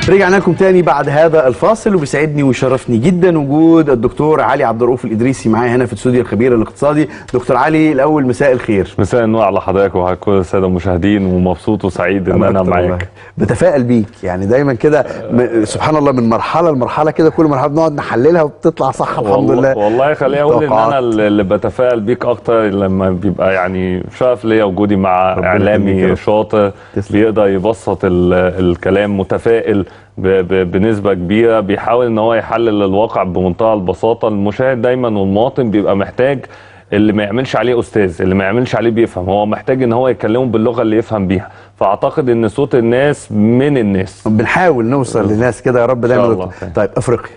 رجعنا لكم تاني بعد هذا الفاصل وبيسعدني ويشرفني جدا وجود الدكتور علي عبد الرؤوف الادريسي معايا هنا في الاستوديو الخبير الاقتصادي دكتور علي الاول مساء الخير مساء النور على حضرتك وعلى كل الساده المشاهدين ومبسوط وسعيد ان انا أكتر والله. معاك بتفائل بيك يعني دايما كده م- سبحان الله من مرحله لمرحله كده كل مرحله بنقعد نحللها وبتطلع صح الحمد والله, لله والله خليني اقول ان توقعات. انا اللي بتفائل بيك اكتر لما بيبقى يعني شرف ليا وجودي مع ربنا يخليك يا اعلامي رب. شاطر تسلم. بيقدر يبسط ال- الكلام متفائل ب- ب- بنسبه كبيره بيحاول ان هو يحلل الواقع بمنتهى البساطه المشاهد دايما والمواطن بيبقى محتاج اللي ما يعملش عليه استاذ اللي ما يعملش عليه بيفهم هو محتاج ان هو يكلمه باللغه اللي يفهم بيها فاعتقد ان صوت الناس من الناس بنحاول نوصل للناس كده يا رب إن شاء دايما الله. طيب افريقيا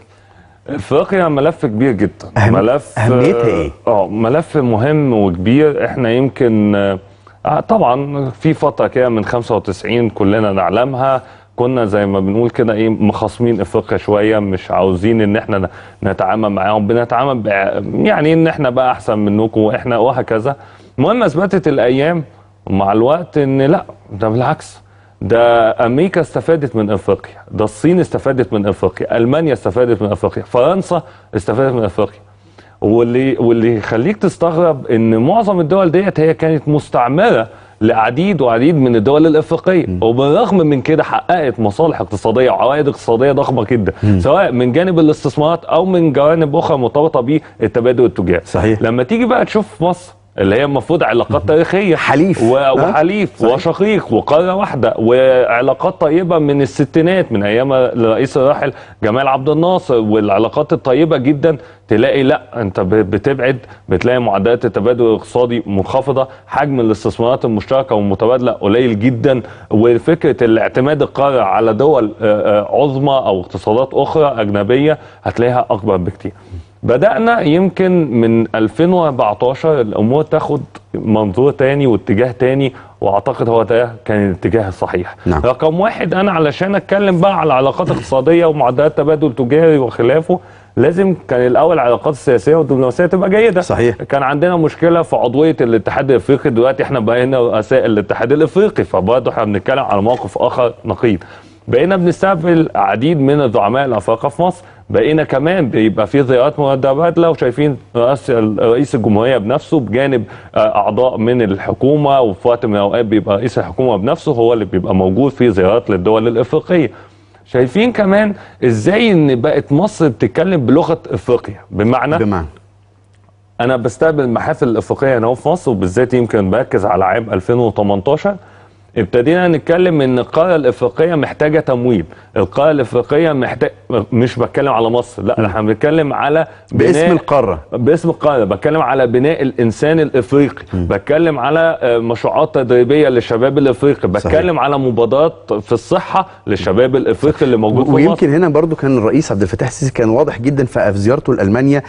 افريقيا ملف كبير جدا أهم- ملف أهميتها إيه؟ اه ملف مهم وكبير احنا يمكن آه طبعا في فتره كده من 95 كلنا نعلمها كنا زي ما بنقول كده ايه مخاصمين افريقيا شويه مش عاوزين ان احنا ن- نتعامل معاهم بنتعامل بع- يعني ان احنا بقى احسن منكم واحنا وهكذا المهم اثبتت الايام مع الوقت ان لا ده بالعكس ده امريكا استفادت من افريقيا ده الصين استفادت من افريقيا المانيا استفادت من افريقيا فرنسا استفادت من افريقيا واللي واللي يخليك تستغرب ان معظم الدول ديت هي كانت مستعمره لعديد وعديد من الدول الافريقيه وبالرغم من كده حققت مصالح اقتصاديه وعوائد اقتصاديه ضخمه جدا سواء من جانب الاستثمارات او من جوانب اخرى مرتبطه بالتبادل التجاري صحيح. لما تيجي بقى تشوف مصر اللي هي المفروض علاقات تاريخيه حليف. و- ها؟ وحليف صحيح. وشقيق وقاره واحده وعلاقات طيبه من الستينات من ايام الرئيس الراحل جمال عبد الناصر والعلاقات الطيبه جدا تلاقي لا انت ب- بتبعد بتلاقي معدلات التبادل الاقتصادي منخفضه حجم الاستثمارات المشتركه والمتبادله قليل جدا وفكره الاعتماد القاره على دول آه، آه، عظمى او اقتصادات اخرى اجنبيه هتلاقيها اكبر بكتير بدأنا يمكن من 2014 الأمور تاخد منظور تاني واتجاه تاني واعتقد هو ده كان الاتجاه الصحيح نعم. رقم واحد انا علشان اتكلم بقى على علاقات اقتصاديه ومعدلات تبادل تجاري وخلافه لازم كان الاول العلاقات السياسيه والدبلوماسيه تبقى جيده صحيح. كان عندنا مشكله في عضويه الاتحاد الافريقي دلوقتي احنا بقينا رؤساء الاتحاد الافريقي فبرضه احنا بنتكلم على موقف اخر نقيض بقينا بنستقبل عديد من الزعماء الافارقه في مصر بقينا كمان بيبقى في زيارات متبادله وشايفين رئيس رئيس الجمهوريه بنفسه بجانب آه، اعضاء من الحكومه وفي وقت من الاوقات بيبقى رئيس الحكومه بنفسه هو اللي بيبقى موجود في زيارات للدول الافريقيه شايفين كمان ازاي ان بقت مصر بتتكلم بلغه افريقيا بمعنى بمعنى انا بستقبل المحافل الافريقيه هنا أهو في مصر وبالذات يمكن بركز على عام 2018 ابتدينا نتكلم ان القاره الافريقيه محتاجه تمويل القاره الافريقيه محتاج مش بتكلم على مصر لا احنا بنتكلم على بناء باسم القاره باسم القاره بتكلم على بناء الانسان الافريقي بتكلم على آه، مشروعات تدريبيه للشباب الافريقي بتكلم على مبادرات في الصحه للشباب الافريقي اللي موجود في مصر ويمكن هنا برضو كان الرئيس عبد الفتاح السيسي كان واضح جدا في في زيارته لالمانيا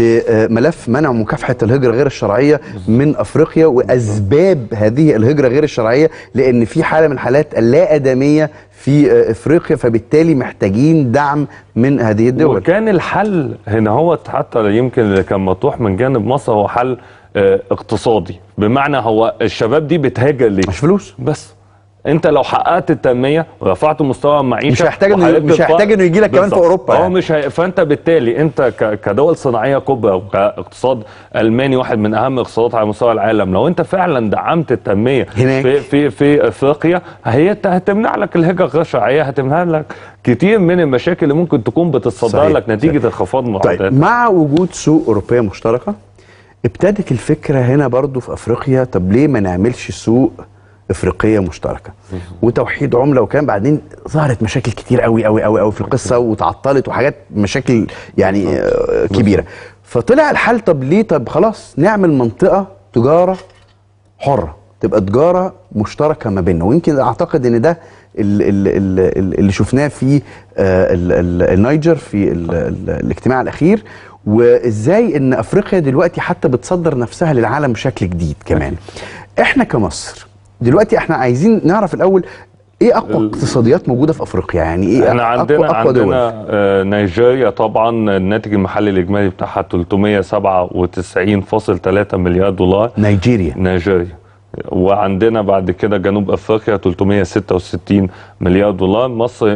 لملف منع مكافحه الهجره غير الشرعيه من افريقيا واسباب هذه الهجره غير الشرعيه لان في حاله من حالات اللا ادميه في آه، افريقيا فبالتالي محتاجين دعم من هذه الدول وكان الحل هنا هو حتى يمكن اللي كان مطروح من جانب مصر هو حل آه، اقتصادي بمعنى هو الشباب دي بتهاجر ليه مش فلوس بس انت لو حققت التنميه ورفعت مستوى المعيشه مش هيحتاج إنه- وحققت مش الفقر- هيحتاج إنه يجي لك كمان في بالظبط. أوروبا اه يعني. مش هي... فانت بالتالي انت ك... كدول صناعيه كبرى وكاقتصاد الماني واحد من اهم الاقتصادات على مستوى العالم لو انت فعلا دعمت التنميه هناك. في في في افريقيا هي هتمنع لك الهجره غير الشرعيه هتمنع لك كتير من المشاكل اللي ممكن تكون بتصدر صحيح. لك نتيجه انخفاض معدلات طيب مع وجود سوق اوروبيه مشتركه ابتدت الفكره هنا برضو في افريقيا طب ليه ما نعملش سوق افريقيه مشتركه وتوحيد عمله وكان بعدين ظهرت مشاكل كتير قوي قوي قوي قوي في القصه وتعطلت وحاجات مشاكل يعني آه، كبيره فطلع الحل طب ليه طب خلاص نعمل منطقه تجاره حره تبقى تجاره مشتركه ما بيننا ويمكن اعتقد ان ده ال- ال- ال- ال- اللي شفناه في آه، ال- ال- النيجر في ال- ال- الاجتماع الاخير وازاي ان افريقيا دلوقتي حتى بتصدر نفسها للعالم بشكل جديد كمان احنا كمصر دلوقتي احنا عايزين نعرف الاول ايه اقوى اقتصاديات موجوده في افريقيا يعني ايه احنا أقوى عندنا أقوى دول؟ عندنا آه، نيجيريا طبعا الناتج المحلي الاجمالي بتاعها 397.3 مليار دولار نيجيريا نيجيريا وعندنا بعد كده جنوب افريقيا 366 مليار دولار مصر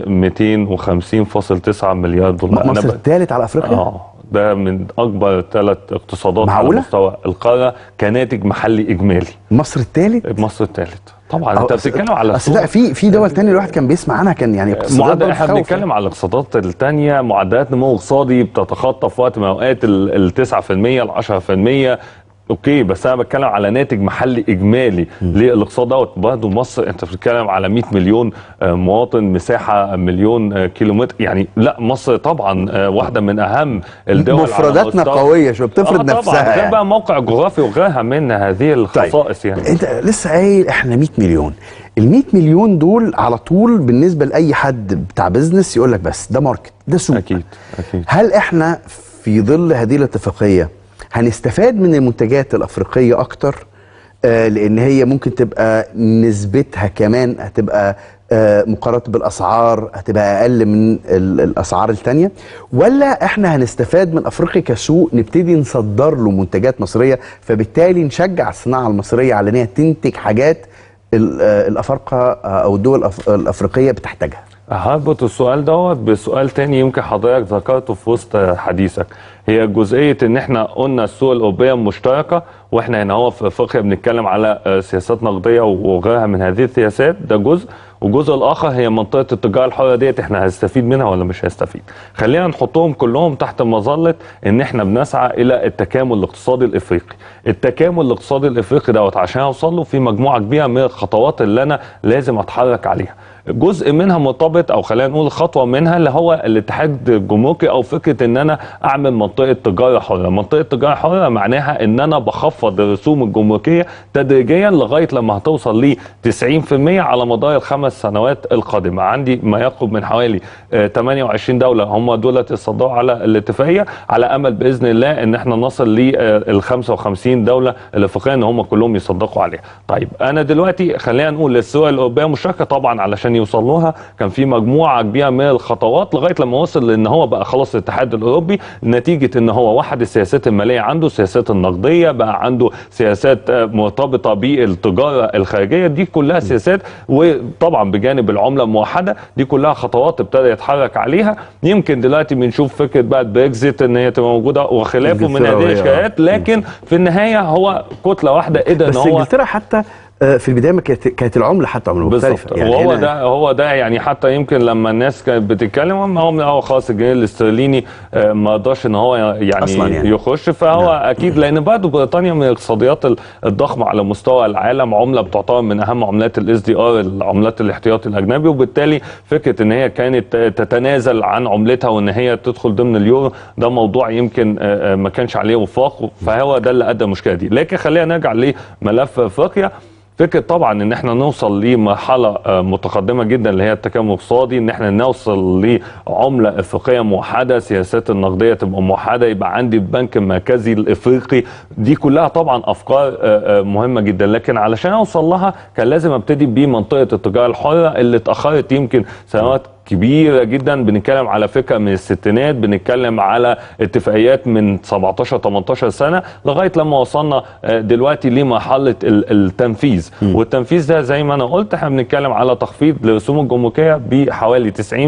250.9 مليار دولار مصر ب- الثالث على افريقيا اه ده من اكبر ثلاث اقتصادات على معقولة؟ مستوى القاره كناتج محلي اجمالي مصر الثالث مصر الثالث طبعا انت بتتكلم على اصل لا في في دول تانية الواحد كان بيسمع عنها كان يعني اقتصادات معدل برضه احنا تخوف بنتكلم على الاقتصادات الثانيه معدلات نمو اقتصادي بتتخطى في وقت من الاوقات ال 9% ال 10% اوكي بس انا بتكلم على ناتج محلي اجمالي للاقتصاد دوت برضه مصر انت بتتكلم على 100 مليون آه، مواطن مساحه مليون آه، كيلومتر يعني لا مصر طبعا آه، واحده من اهم الدول على مفرداتنا مستوى- قويه شو بتفرض آه طبعا نفسها ده يعني. بقى موقع جغرافي وغيرها من هذه الخصائص يعني انت لسه قايل احنا 100 مليون ال 100 مليون دول على طول بالنسبه لاي حد بتاع بزنس يقول لك بس ده ماركت ده سوق اكيد اكيد هل احنا في ظل هذه الاتفاقيه هنستفاد من المنتجات الافريقيه اكتر آه لان هي ممكن تبقى نسبتها كمان هتبقى آه مقارنه بالاسعار هتبقى اقل من ال- الاسعار التانية ولا احنا هنستفاد من افريقيا كسوق نبتدي نصدر له منتجات مصريه فبالتالي نشجع الصناعه المصريه على ان هي تنتج حاجات ال- آه، الافارقه آه، او الدول الأف- الافريقيه بتحتاجها هربط السؤال دوت بسؤال تاني يمكن حضرتك ذكرته في وسط حديثك هي جزئيه ان احنا قلنا السوق الاوروبيه مشتركه واحنا هنا هو في افريقيا بنتكلم على آه، سياسات نقديه وغيرها من هذه السياسات ده جزء والجزء الاخر هي منطقه التجاره الحره ديت احنا هنستفيد منها ولا مش هنستفيد خلينا نحطهم كلهم تحت مظله ان احنا بنسعى الى التكامل الاقتصادي الافريقي التكامل الاقتصادي الافريقي دوت عشان اوصل له في مجموعه كبيره من الخطوات اللي انا لازم اتحرك عليها جزء منها مرتبط او خلينا نقول خطوه منها اللي هو الاتحاد الجمركي او فكره ان انا اعمل منطقه تجاره حره، منطقه تجاره حره معناها ان انا بخفض الرسوم الجمركيه تدريجيا لغايه لما هتوصل ل 90% على مدار الخمس سنوات القادمه، عندي ما يقرب من حوالي آه، 28 دوله هم دولت يصدقوا على الاتفاقيه على امل باذن الله ان احنا نصل لل 55 دوله الافريقيه ان هم كلهم يصدقوا عليها. طيب انا دلوقتي خلينا نقول السوق الاوروبيه مشتركه طبعا علشان يوصل لها كان في مجموعه كبيره من الخطوات لغايه لما وصل لان هو بقى خلاص الاتحاد الاوروبي نتيجه ان هو وحد السياسات الماليه عنده السياسات النقديه بقى عنده سياسات آه، مرتبطه بالتجاره الخارجيه دي كلها سياسات وطبعا بجانب العمله الموحده دي كلها خطوات ابتدى يتحرك عليها يمكن دلوقتي بنشوف فكره بقى بريكزيت ان هي تبقى موجوده وخلافه من إنجلترا هذه وهي- الاشكالات لكن في النهايه هو كتله واحده قدر ان بس هو انجلترا حتى آه، في البدايه ما كانت كانت العمله حتى عمله مختلفه بالظبط وهو هنا- ده هو ده يعني حتى يمكن لما الناس كانت بتتكلم هم هم هو خلاص الجنيه الاسترليني آه، ما قدرش ان هو يعني, أصلاً يعني. يخش فهو اكيد لان برضه بريطانيا من الاقتصاديات ال- الضخمه على مستوى العالم عمله بتعتبر من اهم عملات الاس دي ار العملات الاحتياطي الاجنبي وبالتالي فكره ان هي كانت آه، تتنازل عن عملتها وان هي تدخل ضمن اليورو ده موضوع يمكن آه، آه، ما كانش عليه وفاق فهو ده اللي ادى المشكله دي لكن خلينا نرجع لملف افريقيا فكره طبعا ان احنا نوصل لمرحله آه، متقدمه جدا اللي هي التكامل الاقتصادي ان احنا نوصل لعمله افريقيه موحده سياسات النقديه تبقى موحده يبقى عندي البنك المركزي الافريقي دي كلها طبعا افكار آه، آه، مهمه جدا لكن علشان اوصل لها كان لازم ابتدي بمنطقه التجاره الحره اللي اتاخرت يمكن سنوات كبيره جدا بنتكلم على فكره من الستينات بنتكلم على اتفاقيات من 17 18 سنه لغايه لما وصلنا آه، دلوقتي لمرحله ال- التنفيذ والتنفيذ ده زي ما انا قلت احنا بنتكلم على تخفيض للرسوم الجمركيه بحوالي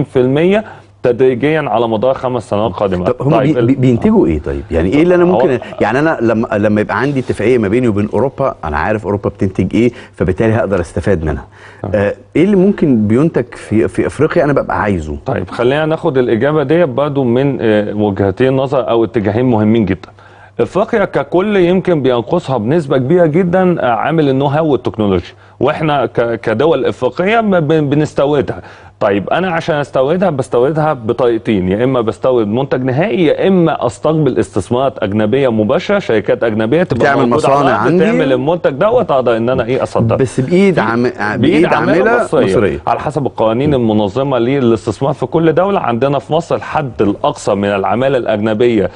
90% تدريجيا على مدار خمس سنوات قادمه طب هم طيب بي ال- بي بينتجوا ايه طيب؟ يعني ايه اللي انا ممكن هو- يعني انا لما لما يبقى عندي اتفاقيه ما بيني وبين اوروبا انا عارف اوروبا بتنتج ايه فبالتالي هقدر استفاد منها. آه ايه اللي ممكن بينتج في في افريقيا انا ببقى عايزه؟ طيب خلينا ناخد الاجابه ديت برضو من آه، وجهتين نظر او اتجاهين مهمين جدا افريقيا ككل يمكن بينقصها بنسبه كبيره جدا آه، عامل النو هاو والتكنولوجيا واحنا ك- كدول افريقيه ب- ب- بنستوردها طيب انا عشان استوردها بستوردها بطريقتين يا اما بستورد منتج نهائي يا اما استقبل استثمارات اجنبيه مباشره شركات اجنبيه تبقى بتعمل موجودة على مصانع الأرض، عندي. تعمل المنتج دوت اقدر ان انا ايه اصدره بس بايد عم... بايد عامله مصريه, مصرية. على حسب القوانين المنظمه للاستثمار في كل دوله عندنا في مصر الحد الاقصى من العماله الاجنبيه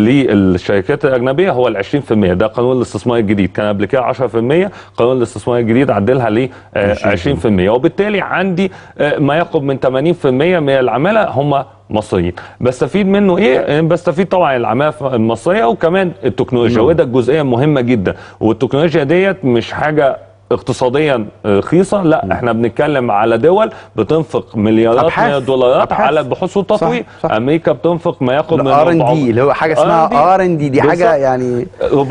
للشركات الاجنبيه هو ال 20% ده قانون الاستثمار الجديد كان قبل كده 10% قانون الاستثمار الجديد عدلها ل 20% وبالتالي عندي آه، ما يقرب من 80% من العماله هم مصريين بستفيد منه ايه بستفيد طبعا العماله المصريه وكمان التكنولوجيا وده الجزئيه مهمه جدا والتكنولوجيا ديت مش حاجه اقتصاديا رخيصه لا احنا بنتكلم على دول بتنفق مليارات أبحاث. من الدولارات أبحاث. على البحوث والتطوير صح، صح. امريكا بتنفق ما يقرب من الار ان 400 دي اللي هو حاجه اسمها R&D. ار ان دي دي حاجه بالظبط. يعني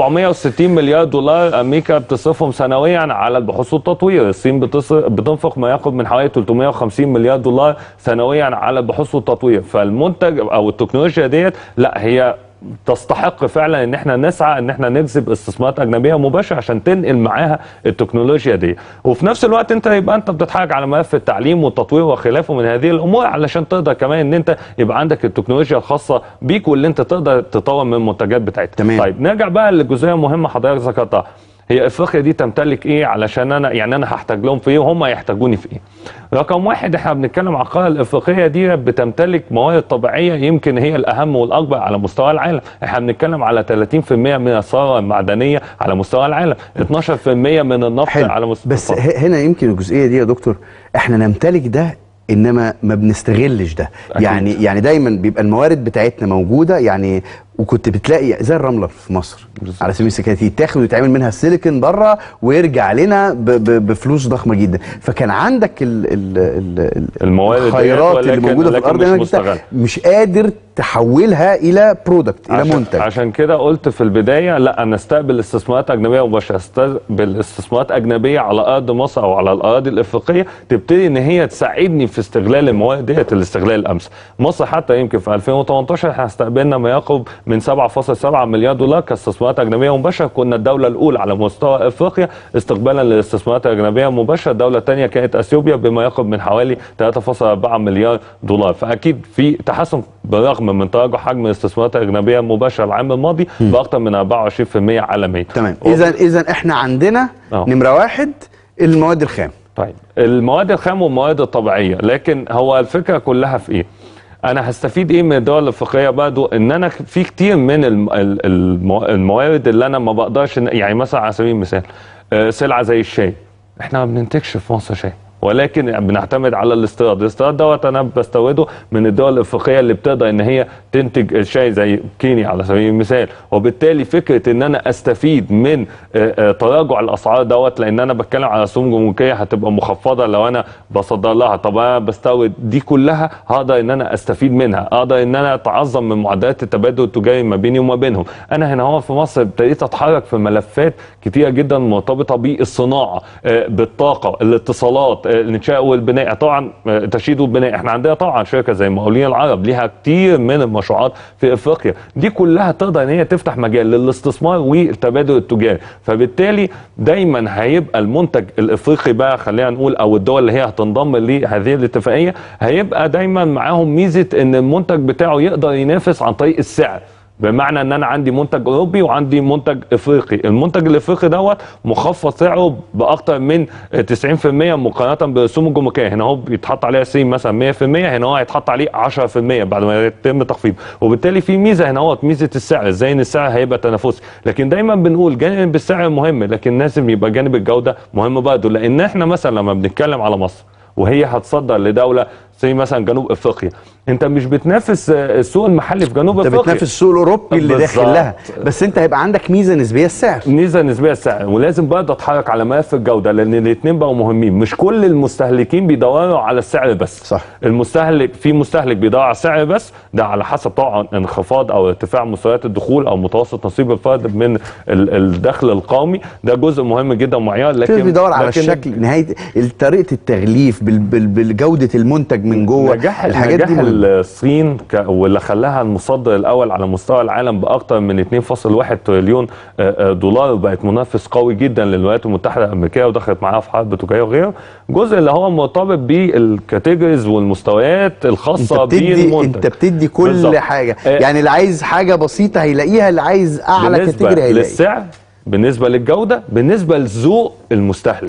460 مليار دولار امريكا بتصرفهم سنويا على البحوث والتطوير، الصين بتصرف بتنفق ما يقرب من حوالي 350 مليار دولار سنويا على البحوث والتطوير، فالمنتج او التكنولوجيا ديت لا هي تستحق فعلا ان احنا نسعى ان احنا نجذب استثمارات اجنبيه مباشره عشان تنقل معاها التكنولوجيا دي وفي نفس الوقت انت يبقى انت بتتحرك على ملف التعليم والتطوير وخلافه من هذه الامور علشان تقدر كمان ان انت يبقى عندك التكنولوجيا الخاصه بيك واللي انت تقدر تطور من المنتجات بتاعتك تمام. طيب نرجع بقى لجزئيه مهمه حضرتك ذكرتها هي افريقيا دي تمتلك ايه علشان انا يعني انا هحتاج لهم في ايه وهم يحتاجوني في ايه رقم واحد احنا بنتكلم على القاره الافريقيه دي بتمتلك موارد طبيعيه يمكن هي الاهم والاكبر على مستوى العالم احنا بنتكلم على 30% من الثروه المعدنيه على مستوى العالم 12% من النفط حلو على مستوى بس ه- هنا يمكن الجزئيه دي يا دكتور احنا نمتلك ده انما ما بنستغلش ده أكيد. يعني يعني دايما بيبقى الموارد بتاعتنا موجوده يعني وكنت بتلاقي زي الرمله في مصر بالظبط. على سبيل المثال كانت يتاخد ويتعمل منها السيليكون بره ويرجع لنا ب ب بفلوس ضخمه جدا فكان عندك ال ال ال ال الموارد ديت الخيرات اللي ولكن- موجوده في ولكن الارض مش هنا أنت مستغلة. مش قادر تحولها الى برودكت الى عشان منتج عشان كده قلت في البدايه لا انا استقبل استثمارات اجنبيه مباشره استقبل استثمارات اجنبيه على ارض مصر او على الاراضي الافريقيه تبتدي ان هي تساعدني في استغلال الموارد ديت الاستغلال الامثل مصر حتى يمكن في 2018 احنا استقبلنا ما يقرب من 7.7 مليار دولار كاستثمارات اجنبيه مباشره كنا الدوله الاولى على مستوى افريقيا استقبالا للاستثمارات الاجنبيه مباشره الدوله الثانيه كانت اثيوبيا بما يقرب من حوالي 3.4 مليار دولار فاكيد في تحسن بالرغم من تراجع حجم الاستثمارات الاجنبيه المباشره العام الماضي باكثر من 24% عالميا تمام اذا اذا احنا عندنا آه. نمره واحد المواد الخام طيب المواد الخام والمواد الطبيعيه لكن هو الفكره كلها في ايه؟ انا هستفيد ايه من الدول الافريقيه برضه ان انا في كتير من الم- ال- المو- الموارد اللي انا ما بقدرش إن- يعني مثلا على سبيل المثال آه، سلعه زي الشاي احنا ما بننتجش في مصر شاي ولكن بنعتمد على الاستيراد، الاستيراد دوت انا بستورده من الدول الافريقيه اللي بتقدر ان هي تنتج الشاي زي كينيا على سبيل المثال، وبالتالي فكره ان انا استفيد من آه، آه، تراجع الاسعار دوت لان انا بتكلم على رسوم جمركيه هتبقى مخفضه لو انا بصدر لها، طب انا بستورد دي كلها هقدر ان انا استفيد منها، اقدر ان انا اتعظم من معدلات التبادل التجاري ما بيني وما بينهم، انا هنا هو في مصر ابتديت اتحرك في ملفات كتيره جدا مرتبطه بالصناعه، آه، بالطاقه، الاتصالات، آه، الانشاء والبناء، طبعا آه، تشييد والبناء، احنا عندنا طبعا شركه زي مقاولين العرب ليها كتير من المشروعات في افريقيا، دي كلها تقدر ان هي تفتح مجال للاستثمار والتبادل التجاري، فبالتالي دايما هيبقى المنتج الافريقي بقى خلينا نقول او الدول اللي هي هتنضم لهذه الاتفاقيه هيبقى دايما معاهم ميزه ان المنتج بتاعه يقدر ينافس عن طريق السعر بمعنى ان انا عندي منتج اوروبي وعندي منتج افريقي المنتج الافريقي دوت مخفض سعره باكثر من 90% مقارنه برسوم الجمركيه هنا هو بيتحط عليه سين مثلا 100% هنا هو هيتحط عليه 10% بعد ما يتم تخفيض وبالتالي في ميزه هنا هو ميزه السعر ازاي ان السعر هيبقى تنافسي لكن دايما بنقول جانب السعر مهم لكن لازم يبقى جانب الجوده مهم برضه لان احنا مثلا لما بنتكلم على مصر وهي هتصدر لدوله زي مثلا جنوب افريقيا انت مش بتنافس آه، السوق المحلي في جنوب انت افريقيا بتنافس السوق الاوروبي اللي داخل بالظبط. لها بس انت هيبقى عندك ميزه نسبيه السعر ميزه نسبيه السعر ولازم برضه اتحرك على ملف الجوده لان الاثنين بقوا مهمين مش كل المستهلكين بيدوروا على السعر بس صح. المستهلك في مستهلك بيدور على السعر بس ده على حسب طبعا انخفاض او ارتفاع مستويات الدخول او متوسط نصيب الفرد من ال- الدخل القومي ده جزء مهم جدا ومعيار في لكن بيدور على لكن الشكل نهايه طريقه التغليف بال- بال- بالجوده المنتج من جوه نجاح الحاجات نجاح دي مهمة. الصين ك... واللي خلاها المصدر الاول على مستوى العالم باكثر من 2.1 تريليون آه، آه، دولار وبقت منافس قوي جدا للولايات المتحده الامريكيه ودخلت معاها في حرب تجاريه وغيره جزء اللي هو مرتبط بالكاتيجوريز والمستويات الخاصه انت بتدي بالمنتج انت بتدي كل بالظبط. حاجه آه، يعني اللي عايز حاجه بسيطه هيلاقيها اللي عايز اعلى بالنسبه كاتيجوري هيلاقي للسعر بالنسبه للجوده بالنسبه لذوق المستهلك صح.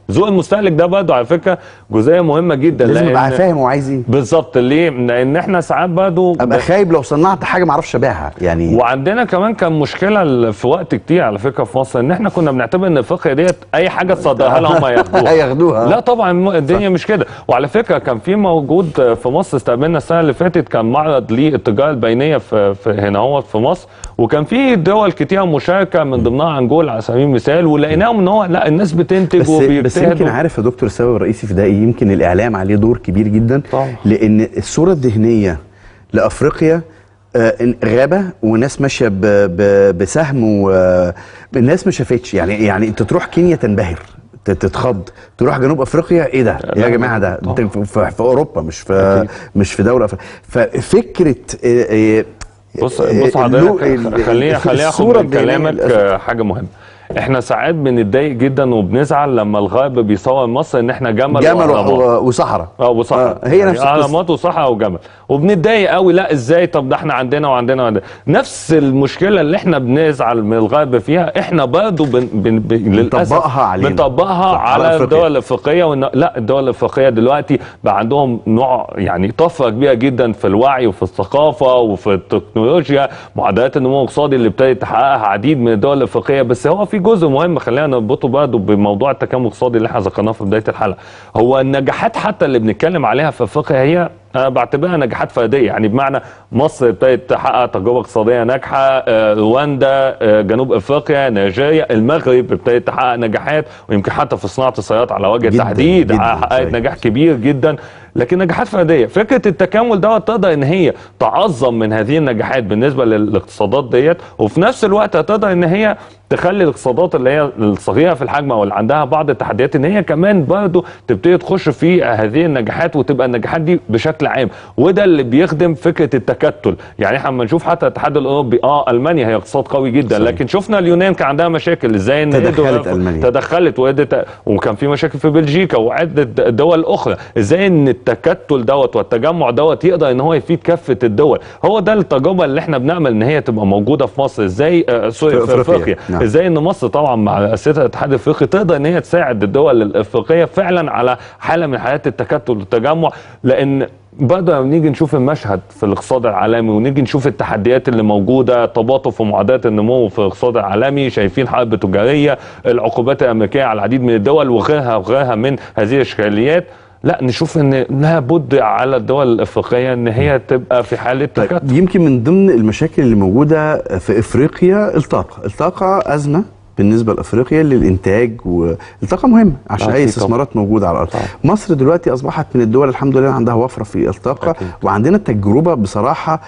ذوق المستهلك ده برضه على فكره جزئيه مهمه جدا لازم ابقى لأن- فاهم هو عايز ايه بالظبط ليه؟ لان احنا ساعات برضه ابقى خايب لو صنعت حاجه ما اعرفش ابيعها يعني وعندنا كمان كان مشكله ال- في وقت كتير على فكره في مصر ان احنا كنا بنعتبر ان افريقيا ديت اي حاجه تصدرها لها هم هياخدوها هياخدوها. لا طبعا م- الدنيا مش كده وعلى فكره كان في موجود في مصر استقبلنا السنه اللي فاتت كان معرض للتجاره البينيه في, في هنا هو في مصر وكان في دول كتير مشاركه من ضمنها انجولا على سبيل المثال ولقيناهم ان هو لا الناس بتنتج بس بس يمكن وبيجتهدوا عارف يا دكتور السبب الرئيسي في ده إيه؟ يمكن الاعلام عليه دور كبير جدا طبعا. لان الصوره الذهنيه لافريقيا آه، إن غابه وناس ماشيه ب- ب- بسهم والناس ما شافتش يعني يعني انت تروح كينيا تنبهر ت- تتخض تروح جنوب افريقيا ايه ده يا لا، جماعه ده طبعا. انت في, في, في اوروبا مش في أكيد. مش في دوله أفريقيا ففكره آه، آه، بص آه، بص اللو- حضرتك ال- خليني خليني اخد الصورة من الذهنية كلامك للأسف. آه، حاجه مهمه احنا ساعات بنتضايق جدا وبنزعل لما الغرب بيصور مصر ان احنا جمل جمل وأهرامات. و- وصحراء اه وصحراء آه، هي نفس القصة. اهرامات وصحراء وجمل وبنتضايق قوي لا ازاي طب ده احنا عندنا وعندنا وعندنا نفس المشكله اللي احنا بنزعل من الغرب فيها احنا برضه بن بن بن للاسف بنطبقها علينا. بنطبقها صح، على على أفريقيا. الدول الافريقيه وإن لا الدول الافريقيه دلوقتي بقى عندهم نوع يعني طفره كبيره جدا في الوعي وفي الثقافه وفي التكنولوجيا معدلات النمو الاقتصادي اللي ابتدت تحققها عديد من الدول الافريقيه بس هو في جزء مهم خلينا نربطه برضه بموضوع التكامل الاقتصادي اللي احنا ذكرناه في بدايه الحلقه هو النجاحات حتى اللي بنتكلم عليها في افريقيا هي انا بعتبرها نجاحات فرديه يعني بمعنى مصر ابتدت تحقق تجربه اقتصاديه ناجحه آه، رواندا آه، جنوب افريقيا نيجيريا المغرب ابتدت تحقق نجاحات ويمكن حتى في صناعه السيارات على وجه جداً، التحديد جداً، حققت صحيح. نجاح كبير جدا لكن نجاحات فرديه فكره التكامل دوت تقدر ان هي تعظم من هذه النجاحات بالنسبه للاقتصادات ديت وفي نفس الوقت هتقدر ان هي تخلي الاقتصادات اللي هي الصغيره في الحجم او اللي عندها بعض التحديات ان هي كمان برضه تبتدي تخش في هذه النجاحات وتبقى النجاحات دي بشكل عام وده اللي بيخدم فكره التكتل يعني احنا لما نشوف حتى الاتحاد الاوروبي اه المانيا هي اقتصاد قوي جدا صحيح. لكن شفنا اليونان كان عندها مشاكل ازاي ان تدخلت قدروا- ألمانيا. تدخلت وقدرت وكان في مشاكل في بلجيكا وعده دول اخرى ازاي ان التكتل دوت والتجمع دوت يقدر ان هو يفيد كافه الدول هو ده التجربه اللي احنا بنامل ان هي تبقى موجوده في مصر ازاي آه سوري في في أفريقيا. افريقيا نعم. ازاي ان مصر طبعا مع رئاسه الاتحاد الافريقي تقدر ان هي تساعد الدول الافريقيه فعلا على حاله من حالات التكتل والتجمع لان برضه لما نيجي نشوف المشهد في الاقتصاد العالمي ونيجي نشوف التحديات اللي موجوده تباطؤ في معدلات النمو في الاقتصاد العالمي شايفين حرب تجاريه العقوبات الامريكيه على العديد من الدول وغيرها وغيرها من هذه الاشكاليات لا نشوف ان لابد على الدول الافريقيه ان هي تبقى في حاله تكتل طيب يمكن من ضمن المشاكل اللي موجوده في افريقيا الطاقه، الطاقه ازمه بالنسبه لافريقيا للانتاج والطاقه مهمه عشان أكيد اي طبعا. استثمارات موجوده على الارض. طبعا. مصر دلوقتي اصبحت من الدول الحمد لله عندها وفره في الطاقه أكيد. وعندنا تجربه بصراحه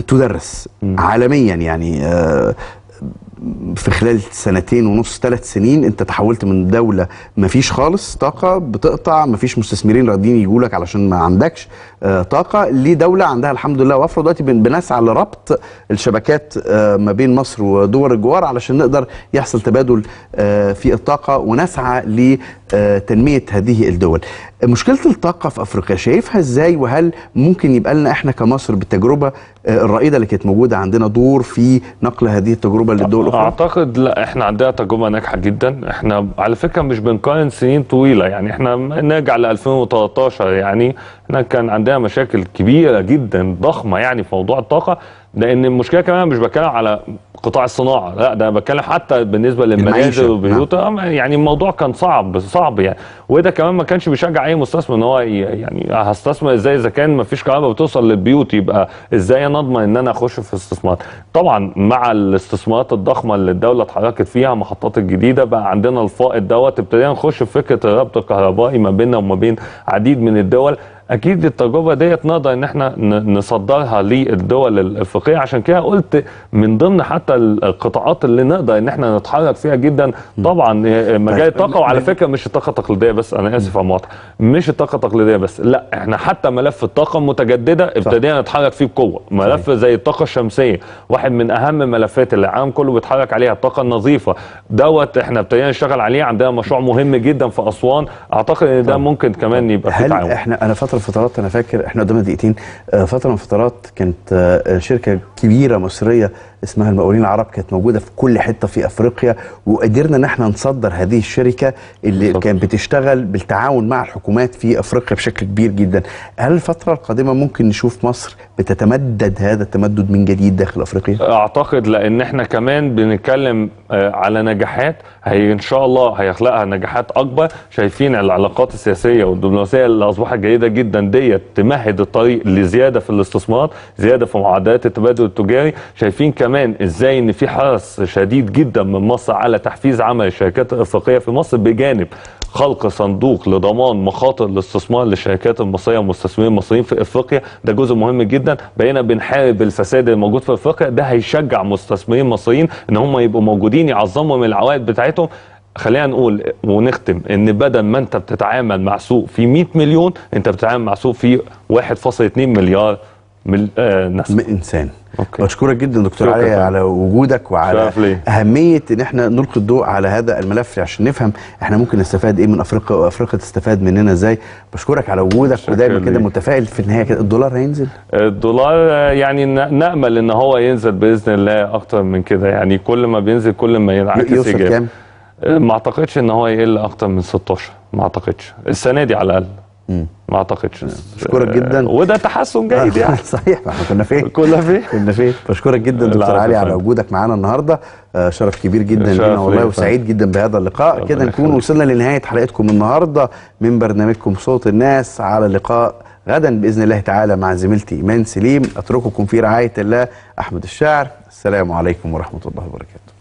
تدرس عالميا يعني آه، في خلال سنتين ونص ثلاث سنين انت تحولت من دوله ما فيش خالص طاقه بتقطع ما فيش مستثمرين راضيين يجوا لك علشان ما عندكش آه، طاقه لدوله عندها الحمد لله وفره دلوقتي بن- بنسعى لربط الشبكات آه، ما بين مصر ودول الجوار علشان نقدر يحصل تبادل آه، في الطاقه ونسعى لتنميه هذه الدول. مشكله الطاقه في افريقيا شايفها ازاي وهل ممكن يبقى لنا احنا كمصر بالتجربه آه، الرائده اللي كانت موجوده عندنا دور في نقل هذه التجربه للدول الاخرى؟ اعتقد لا احنا عندنا تجربه ناجحه جدا احنا على فكره مش بنقارن سنين طويله يعني احنا نرجع ل 2013 يعني احنا كان عندنا مشاكل كبيره جدا ضخمه يعني في موضوع الطاقه لان المشكله كمان مش بتكلم على قطاع الصناعه لا ده بتكلم حتى بالنسبه للمنازل المعيشة، والبيوت آه، يعني الموضوع كان صعب صعب يعني وده كمان ما كانش بيشجع اي مستثمر ان هو ي- يعني هستثمر ازاي اذا كان ما فيش كهرباء بتوصل للبيوت يبقى ازاي انا اضمن ان انا اخش في استثمار طبعا مع الاستثمارات الضخمه اللي الدوله اتحركت فيها المحطات الجديده بقى عندنا الفائض دوت ابتدينا نخش في فكره الربط الكهربائي ما بيننا وما بين عديد من الدول اكيد التجربه ديت نقدر ان احنا ن- نصدرها للدول الافريقيه عشان كده قلت من ضمن حتى القطاعات اللي نقدر ان احنا نتحرك فيها جدا طبعا مجال طيب، الطاقه وعلى م- فكره مش الطاقه التقليديه بس انا اسف على المقاطعه مش الطاقه التقليديه بس لا احنا حتى ملف الطاقه المتجدده ابتدينا نتحرك فيه بقوه ملف زي الطاقه الشمسيه واحد من اهم ملفات اللي العالم كله بيتحرك عليها الطاقه النظيفه دوت احنا ابتدينا نشتغل عليه عندنا مشروع مهم جدا في اسوان اعتقد ان ده ممكن كمان يبقى في هل تعاون احنا انا فتره من فترات انا فاكر احنا قدامنا دقيقتين آه، فتره من فترات كانت آه، شركه كبيره مصريه اسمها المقاولين العرب كانت موجوده في كل حته في افريقيا وقدرنا ان احنا نصدر هذه الشركه اللي بالظبط. كانت بتشتغل بالتعاون مع الحكومات في افريقيا بشكل كبير جدا هل الفتره القادمه ممكن نشوف مصر بتتمدد هذا التمدد من جديد داخل افريقيا اعتقد لان احنا كمان بنتكلم آه، على نجاحات هي ان شاء الله هيخلقها نجاحات اكبر شايفين العلاقات السياسيه والدبلوماسيه اللي اصبحت جيده جدا ديت تمهد الطريق لزياده في الاستثمار زياده في معدلات التبادل التجاري شايفين كمان ازاي ان في حرص شديد جدا من مصر على تحفيز عمل الشركات الافريقيه في مصر بجانب خلق صندوق لضمان مخاطر الاستثمار للشركات المصريه والمستثمرين المصريين في افريقيا ده جزء مهم جدا بقينا بنحارب الفساد الموجود في افريقيا ده هيشجع مستثمرين مصريين ان هم يبقوا موجودين يعظموا من العوائد بتاعتهم خلينا نقول ونختم ان بدل ما انت بتتعامل مع سوق في 100 مليون انت بتتعامل مع سوق في 1.2 مليار مل... آه نسمة من انسان أوكي. بشكرك جدا دكتور شكراً علي فندم. على وجودك وعلى شرف لي. اهميه ان احنا نلقي الضوء على هذا الملف عشان نفهم احنا ممكن نستفاد ايه من افريقيا وافريقيا تستفاد مننا ازاي بشكرك على وجودك شكراً ودايما كده ليك. متفائل في النهايه كده الدولار هينزل الدولار آه، يعني ن- نامل ان هو ينزل باذن الله اكتر من كده يعني كل ما بينزل كل ما ينعكس يوصل إيجابي. كام؟ آه، ما اعتقدش ان هو يقل اكتر من 16 ما اعتقدش السنه دي على الاقل ما اعتقدش بشكرك جدا. آه، وده تحسن جيد يعني صحيح ما احنا كنا فين كنا فين كنا فين بشكرك جدا دكتور العفو علي يا على فندم. وجودك معانا النهارده آه، شرف كبير جدا شرف لينا ليا والله يا وسعيد جدا بهذا اللقاء ربنا كده نكون يخليك. وصلنا لنهايه حلقتكم النهارده من برنامجكم صوت الناس على لقاء غدا باذن الله تعالى مع زميلتي ايمان سليم اترككم في رعايه الله احمد الشاعر السلام عليكم ورحمه الله وبركاته